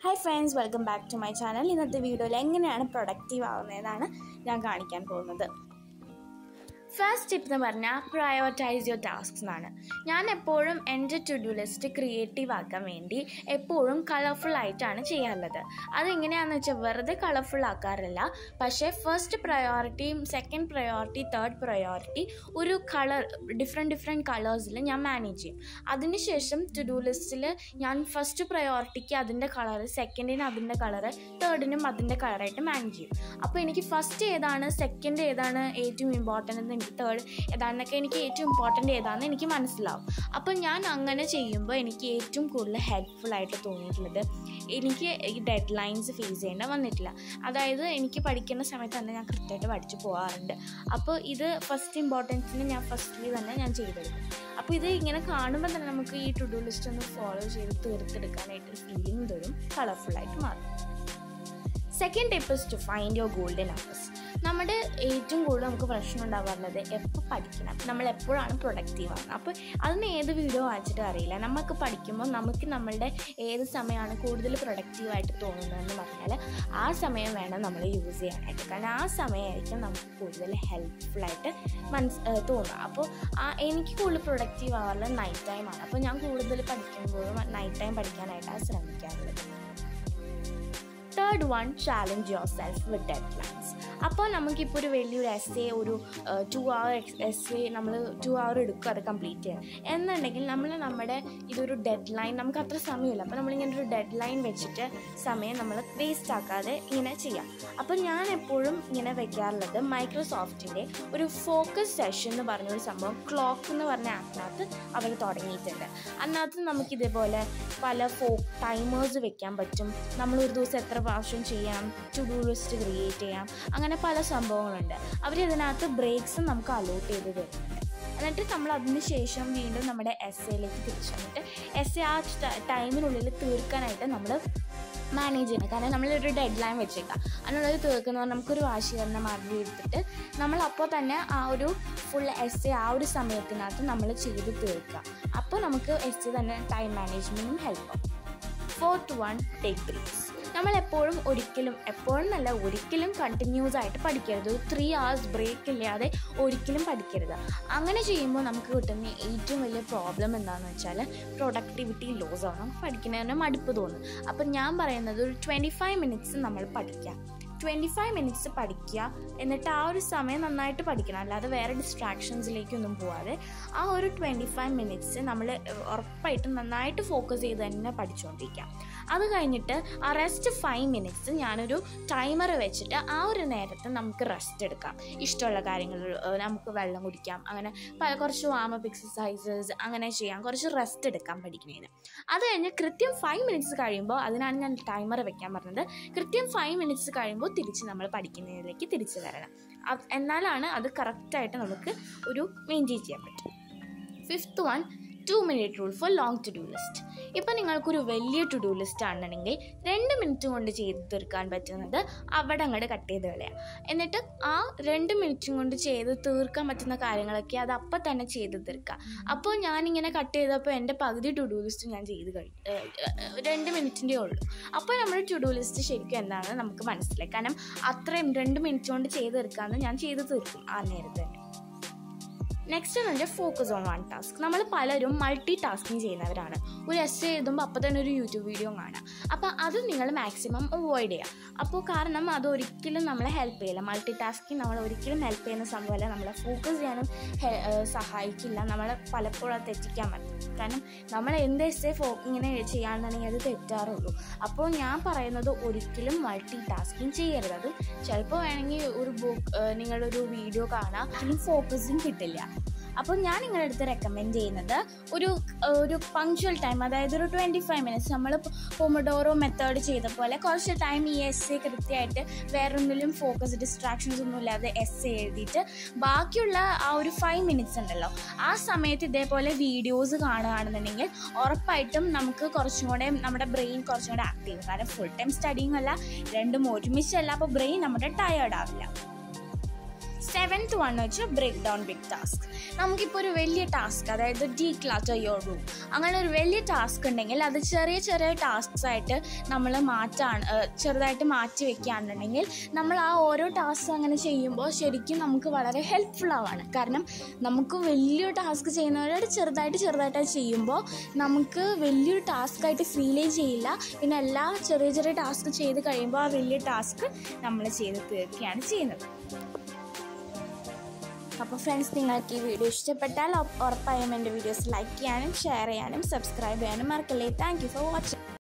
hi friends welcome back to my channel ഇന്നത്തെ വീഡിയോയിൽ എങ്ങനെയാണ് പ്രൊഡക്റ്റീവ് ആവുന്നതെന്നാണ് ഞാൻ കാണിക്കാൻ പോകുന്നത് ഫസ്റ്റ് ടിപ്പ് എന്ന് പറഞ്ഞാൽ പ്രയോറിറ്റൈസ് യുവർ ടാസ്ക്സ് എന്നാണ് ഞാൻ എപ്പോഴും എൻ്റെ ടു ഡു ലിസ്റ്റ് ക്രിയേറ്റീവ് ആക്കാൻ വേണ്ടി എപ്പോഴും കളർഫുൾ ആയിട്ടാണ് ചെയ്യാറുള്ളത് അതെങ്ങനെയാണെന്ന് വെച്ചാൽ വെറുതെ കളർഫുൾ ആക്കാറില്ല പക്ഷേ ഫസ്റ്റ് പ്രയോറിറ്റിയും സെക്കൻഡ് പ്രയോറിറ്റി തേർഡ് പ്രയോറിറ്റി ഒരു കളർ ഡിഫറെൻറ്റ് ഡിഫറെൻറ്റ് കളേഴ്സിൽ ഞാൻ മാനേജ് ചെയ്യും അതിനുശേഷം ടു ഡു ലിസ്റ്റിൽ ഞാൻ ഫസ്റ്റ് പ്രയോറിറ്റിക്ക് അതിൻ്റെ കളർ സെക്കൻഡിന് അതിൻ്റെ കളറ് തേർഡിനും അതിൻ്റെ കളറായിട്ട് മാനേജ് ചെയ്യും അപ്പോൾ എനിക്ക് ഫസ്റ്റ് ഏതാണ് സെക്കൻഡ് ഏതാണ് ഏറ്റവും ഇമ്പോർട്ടൻ്റ് എന്ന് എനിക്ക് തേർഡ് ഏതാണെന്നൊക്കെ എനിക്ക് ഏറ്റവും ഇമ്പോർട്ടൻ്റ് ഏതാണെന്ന് എനിക്ക് മനസ്സിലാവും അപ്പോൾ ഞാൻ അങ്ങനെ ചെയ്യുമ്പോൾ എനിക്ക് ഏറ്റവും കൂടുതൽ ഹെൽപ്ഫുൾ ആയിട്ട് തോന്നിയിട്ടുള്ളത് എനിക്ക് ഈ ഡെഡ് ലൈൻസ് ഫേസ് ചെയ്യേണ്ട വന്നിട്ടില്ല അതായത് എനിക്ക് പഠിക്കുന്ന സമയത്ത് തന്നെ ഞാൻ കൃത്യമായിട്ട് പഠിച്ചു പോകാറുണ്ട് അപ്പോൾ ഇത് ഫസ്റ്റ് ഇമ്പോർട്ടൻസിന് ഞാൻ ഫസ്റ്റ്ലി തന്നെ ഞാൻ ചെയ്തെടുക്കും അപ്പോൾ ഇത് ഇങ്ങനെ കാണുമ്പോൾ തന്നെ നമുക്ക് ഈ ടു ഡു ലിസ്റ്റ് ഒന്ന് ഫോളോ ചെയ്ത് തീർത്തെടുക്കാനായിട്ട് ഫീലിംഗ് തരും കളർഫുള്ളായിട്ട് മാറും second tip is to find your golden hours നമ്മുടെ ഏറ്റവും കൂടുതൽ നമുക്ക് പ്രശ്നം ഉണ്ടാവാറുള്ളത് എപ്പോൾ പഠിക്കണം നമ്മൾ എപ്പോഴാണ് പ്രൊഡക്റ്റീവ് ആവുന്നത് അപ്പോൾ അതിന് ഏത് വീഡിയോ വായിച്ചിട്ട് അറിയില്ല നമുക്ക് പഠിക്കുമ്പോൾ നമുക്ക് നമ്മളുടെ ഏത് സമയമാണ് കൂടുതൽ പ്രൊഡക്റ്റീവായിട്ട് തോന്നുന്നതെന്ന് പറഞ്ഞാൽ ആ സമയം വേണം നമ്മൾ യൂസ് ചെയ്യാനായിട്ട് കാരണം ആ സമയമായിരിക്കും നമുക്ക് കൂടുതൽ ഹെൽപ്ഫുള്ളായിട്ട് മനസ് തോന്നുക അപ്പോൾ ആ എനിക്ക് കൂടുതൽ പ്രൊഡക്റ്റീവ് ആവാറുള്ളത് നൈറ്റ് ടൈമാണ് അപ്പോൾ ഞാൻ കൂടുതൽ പഠിക്കുമ്പോഴും നൈറ്റ് ടൈം പഠിക്കാനായിട്ടാണ് ശ്രമിക്കാറുള്ളത് third one challenge yourself with deadlines അപ്പോൾ നമുക്കിപ്പോൾ ഒരു വലിയൊരു എസ് എ ഒരു ടു അവർ എസ് എ നമ്മൾ ടു അവർ എടുക്കും അത് കംപ്ലീറ്റ് ചെയ്യാൻ എന്നുണ്ടെങ്കിൽ നമ്മൾ നമ്മുടെ ഇതൊരു ഡെഡ് ലൈൻ നമുക്ക് അത്ര സമയമില്ല അപ്പോൾ നമ്മളിങ്ങനെ ഒരു ഡെഡ് ലൈൻ വെച്ചിട്ട് സമയം നമ്മൾ വേസ്റ്റ് ആക്കാതെ ഇങ്ങനെ ചെയ്യാം അപ്പോൾ ഞാൻ എപ്പോഴും ഇങ്ങനെ വെക്കാറുള്ളത് മൈക്രോസോഫ്റ്റിൻ്റെ ഒരു ഫോക്കസ് സെഷൻ എന്ന് പറഞ്ഞൊരു സംഭവം ക്ലോക്ക് എന്ന് പറഞ്ഞ ആപ്പിനകത്ത് അവർ തുടങ്ങിയിട്ടുണ്ട് അതിനകത്ത് നമുക്കിതേപോലെ പല ഫോ ടൈമേഴ്സ് വെക്കാൻ പറ്റും നമ്മൾ ഒരു ദിവസം എത്ര പ്രാവശ്യം ചെയ്യാം ടു ഡു ലിസ്റ്റ് ക്രിയേറ്റ് ചെയ്യാം അങ്ങനെ പല സംഭവങ്ങളുണ്ട് അവർ ഇതിനകത്ത് ബ്രേക്സും നമുക്ക് അലോട്ട് ചെയ്ത് തരുന്നുണ്ട് എന്നിട്ട് നമ്മൾ അതിന് ശേഷം വീണ്ടും നമ്മുടെ എസ് എയിലേക്ക് തിരിച്ചു വന്നിട്ട് എസ് എ ആ ടൈമിനുള്ളിൽ തീർക്കാനായിട്ട് നമ്മൾ മാനേജ് ചെയ്യണം കാരണം നമ്മളൊരു ഡെഡ് ലൈൻ വെച്ചേക്കാം അതിനുള്ളത് തീർക്കുന്ന നമുക്കൊരു വാശീകരണ മാർഗം എടുത്തിട്ട് നമ്മൾ അപ്പോൾ തന്നെ ആ ഒരു ഫുൾ എസ് എ ആ ഒരു സമയത്തിനകത്ത് നമ്മൾ ചെയ്ത് തീർക്കുക അപ്പോൾ നമുക്ക് എസ് എ തന്നെ ടൈം മാനേജ്മെൻറ്റും ഹെൽപ്പ് ആവും ഫോർത്ത് വൺ ടേക്ക് ബ്രേക്സ് നമ്മൾ എപ്പോഴും ഒരിക്കലും എപ്പോഴും നല്ല ഒരിക്കലും കണ്ടിന്യൂസ് ആയിട്ട് പഠിക്കരുത് ഒരു ത്രീ അവേഴ്സ് ബ്രേക്ക് ഇല്ലാതെ ഒരിക്കലും പഠിക്കരുത് അങ്ങനെ ചെയ്യുമ്പോൾ നമുക്ക് കിട്ടുന്ന ഏറ്റവും വലിയ പ്രോബ്ലം എന്താണെന്ന് വെച്ചാൽ പ്രൊഡക്ടിവിറ്റി ലോസ് ആവും നമുക്ക് പഠിക്കുന്നതിന് മടുപ്പ് തോന്നും അപ്പം ഞാൻ പറയുന്നത് ഒരു ട്വൻറ്റി ഫൈവ് മിനിറ്റ്സ് നമ്മൾ പഠിക്കാം ട്വൻറ്റി ഫൈവ് മിനിറ്റ്സ് പഠിക്കുക എന്നിട്ട് ആ ഒരു സമയം നന്നായിട്ട് പഠിക്കണം അല്ലാതെ വേറെ ഡിസ്ട്രാക്ഷൻസിലേക്കൊന്നും പോവാതെ ആ ഒരു ട്വൻറ്റി ഫൈവ് മിനിറ്റ്സ് നമ്മൾ ഉറപ്പായിട്ടും നന്നായിട്ട് ഫോക്കസ് ചെയ്ത് തന്നെ പഠിച്ചുകൊണ്ടിരിക്കാം അത് കഴിഞ്ഞിട്ട് ആ റെസ്റ്റ് ഫൈവ് മിനിറ്റ്സ് ഞാനൊരു ടൈമർ വെച്ചിട്ട് ആ ഒരു നേരത്ത് നമുക്ക് റെസ്റ്റ് എടുക്കാം ഇഷ്ടമുള്ള കാര്യങ്ങൾ നമുക്ക് വെള്ളം കുടിക്കാം അങ്ങനെ പല കുറച്ച് വാമപ്പ് എക്സസൈസസ് അങ്ങനെ ചെയ്യാം കുറച്ച് റെസ്റ്റ് എടുക്കാൻ പഠിക്കുന്നതിന് അത് കഴിഞ്ഞ് കൃത്യം ഫൈവ് മിനിറ്റ്സ് കഴിയുമ്പോൾ അതിനാണ് ഞാൻ ടൈമർ വെക്കാൻ പറഞ്ഞത് കൃത്യം ഫൈവ് മിനിറ്റ്സ് കഴിയുമ്പോൾ തിരിച്ച് നമ്മൾ പഠിക്കുന്നതിലേക്ക് തിരിച്ചു വരണം എന്നാലാണ് അത് കറക്റ്റായിട്ട് നമുക്ക് ഒരു മെയിൻറ്റെയിൻ ചെയ്യാൻ പറ്റും fifth one two minute rule for long to do list ഇപ്പം നിങ്ങൾക്കൊരു വലിയ ടു ഡു ലിസ്റ്റ് ആണെന്നുണ്ടെങ്കിൽ രണ്ട് മിനിറ്റ് കൊണ്ട് ചെയ്ത് തീർക്കാൻ പറ്റുന്നത് അവിടെ അങ്ങോട്ട് കട്ട് ചെയ്ത് കളയാം എന്നിട്ട് ആ രണ്ട് മിനിറ്റും കൊണ്ട് ചെയ്ത് തീർക്കാൻ പറ്റുന്ന കാര്യങ്ങളൊക്കെ അത് അപ്പം തന്നെ ചെയ്ത് തീർക്കുക അപ്പോൾ ഞാനിങ്ങനെ കട്ട് ചെയ്തപ്പോൾ എൻ്റെ പകുതി ടു ഡു ലിസ്റ്റ് ഞാൻ ചെയ്ത് കഴിഞ്ഞു രണ്ട് മിനിറ്റിൻ്റെ ഉള്ളൂ അപ്പോൾ നമ്മുടെ ടു ഡു ലിസ്റ്റ് ശരിക്കും എന്താണെന്ന് നമുക്ക് മനസ്സിലായി കാരണം അത്രയും രണ്ട് മിനിറ്റ് കൊണ്ട് ചെയ്ത് തീർക്കാമെന്ന് ഞാൻ ചെയ്ത് തീർക്കും ആ നേരത്തെ തന്നെ നെക്സ്റ്റ് എന്ന് വെച്ചാൽ ഫോക്കസ് ഓൺ വൺ ടാസ്ക് നമ്മൾ പലരും മൾട്ടി ടാസ്കിങ് ചെയ്യുന്നവരാണ് ഒരു എസ് എഴുതുമ്പോൾ അപ്പോൾ തന്നെ ഒരു യൂട്യൂബ് വീഡിയോ കാണാം അപ്പോൾ അത് നിങ്ങൾ മാക്സിമം അവോയ്ഡ് ചെയ്യുക അപ്പോൾ കാരണം അത് ഒരിക്കലും നമ്മളെ ഹെൽപ്പ് ചെയ്യില്ല മൾട്ടി ടാസ്കിങ് നമ്മൾ ഒരിക്കലും ഹെൽപ്പ് ചെയ്യുന്ന സംഭവമല്ല നമ്മളെ ഫോക്കസ് ചെയ്യാനും സഹായിക്കില്ല നമ്മളെ പലപ്പോഴും അത് തെറ്റിക്കാൻ പറ്റും കാരണം നമ്മൾ എന്ത് എസ് എ ഫോ ഇങ്ങനെ ചെയ്യാണെന്നുണ്ടെങ്കിൽ അത് തെറ്റാറുള്ളൂ അപ്പോൾ ഞാൻ പറയുന്നത് ഒരിക്കലും മൾട്ടി ടാസ്കിങ് ചെയ്യരുത് അത് ചിലപ്പോൾ വേണമെങ്കിൽ ഒരു ബുക്ക് നിങ്ങളൊരു വീഡിയോ കാണാം ഫോക്കസിങ് കിട്ടില്ല അപ്പോൾ ഞാൻ നിങ്ങളുടെ അടുത്ത് റെക്കമെൻഡ് ചെയ്യുന്നത് ഒരു ഒരു പങ്ക്ച്വൽ ടൈം അതായത് ഒരു ട്വൻറ്റി ഫൈവ് മിനിറ്റ്സ് നമ്മൾ പൊമഡോറോ മെത്തേഡ് ചെയ്ത പോലെ കുറച്ച് ടൈം ഈ എസ് എ കൃത്യമായിട്ട് വേറൊന്നിലും ഫോക്കസ് ഡിസ്ട്രാക്ഷൻസ് ഒന്നും ഇല്ലാതെ എസ് എ എഴുതിയിട്ട് ബാക്കിയുള്ള ആ ഒരു ഫൈവ് മിനിറ്റ്സ് ഉണ്ടല്ലോ ആ സമയത്ത് ഇതേപോലെ വീഡിയോസ് കാണുകയാണെന്നുണ്ടെങ്കിൽ ഉറപ്പായിട്ടും നമുക്ക് കുറച്ചും കൂടെ നമ്മുടെ ബ്രെയിൻ കുറച്ചും കൂടെ ആക്റ്റീവ് കാരണം ഫുൾ ടൈം സ്റ്റഡിങ് അല്ല രണ്ടും ഒരുമിച്ചല്ല അപ്പോൾ ബ്രെയിൻ നമ്മുടെ ടയേർഡ് ആവില്ല സെവൻത്ത് വൺ വെച്ചാൽ ബ്രേക്ക് ഡൗൺ ബിഗ് ടാസ്ക് നമുക്കിപ്പോൾ ഒരു വലിയ ടാസ്ക് അതായത് ഡീ ക്ലാറ്റർ യോർ റൂം അങ്ങനെ ഒരു വലിയ ടാസ്ക് ഉണ്ടെങ്കിൽ അത് ചെറിയ ചെറിയ ടാസ്ക്സ് ആയിട്ട് നമ്മൾ മാറ്റാണ് ഏഹ് ചെറുതായിട്ട് മാറ്റി വെക്കുകയാണെന്നുണ്ടെങ്കിൽ നമ്മൾ ആ ഓരോ ടാസ്ക് അങ്ങനെ ചെയ്യുമ്പോൾ ശരിക്കും നമുക്ക് വളരെ ഹെൽപ്ഫുൾ ആവാണ് കാരണം നമുക്ക് വലിയൊരു ടാസ്ക് ചെയ്യുന്നവരോട് ചെറുതായിട്ട് ചെറുതായിട്ട് അത് ചെയ്യുമ്പോൾ നമുക്ക് വലിയൊരു ടാസ്ക് ആയിട്ട് ഫീലേ ചെയ്യില്ല പിന്നെ എല്ലാ ചെറിയ ചെറിയ ടാസ്ക് ചെയ്ത് കഴിയുമ്പോൾ ആ വലിയ ടാസ്ക് നമ്മൾ ചെയ്ത് തീർക്കുകയാണ് ചെയ്യുന്നത് അപ്പോൾ ഫ്രണ്ട്സ് നിങ്ങൾക്ക് ഈ വീഡിയോ ഇഷ്ടപ്പെട്ടാൽ ഉറപ്പായും എൻ്റെ വീഡിയോസ് ലൈക്ക് ചെയ്യാനും ഷെയർ ചെയ്യാനും സബ്സ്ക്രൈബ് ചെയ്യാനും മറക്കല്ലേ താങ്ക് യു ഫോർ വാച്ചിങ്